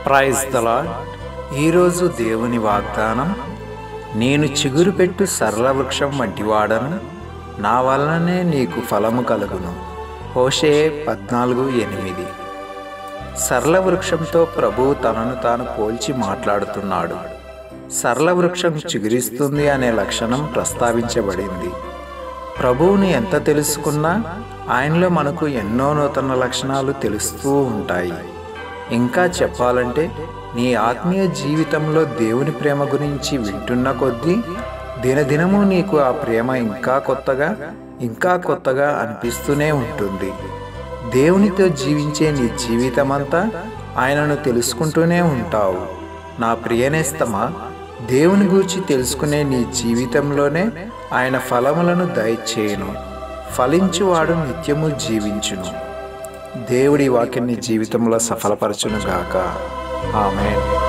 praise దలా ఈరోజు దేవుని వాగ్దానం నేను చిగురు పెట్టు సరళ వృక్షం వంటి వాడను నా వలననే నీకు ఫలము కలుగును హోషే పద్నాలుగు ఎనిమిది సరళ వృక్షంతో ప్రభువు తనను తాను పోల్చి మాట్లాడుతున్నాడు సరళ వృక్షం చిగురిస్తుంది అనే లక్షణం ప్రస్తావించబడింది ప్రభువుని ఎంత తెలుసుకున్నా ఆయనలో మనకు ఎన్నో నూతన లక్షణాలు తెలుస్తూ ఉంటాయి ఇంకా చెప్పాలంటే నీ ఆత్మీయ జీవితంలో దేవుని ప్రేమ గురించి వింటున్న కొద్దీ దినదినము నీకు ఆ ప్రేమ ఇంకా కొత్తగా ఇంకా కొత్తగా అనిపిస్తూనే ఉంటుంది దేవునితో జీవించే నీ జీవితమంతా ఆయనను తెలుసుకుంటూనే ఉంటావు నా ప్రియనేస్తమా దేవుని గూర్చి తెలుసుకునే నీ జీవితంలోనే ఆయన ఫలములను దయచేయును ఫలించువాడు నిత్యము జీవించును దేవుడి వాక్యాన్ని జీవితంలో సఫలపరచును గాక ఆమె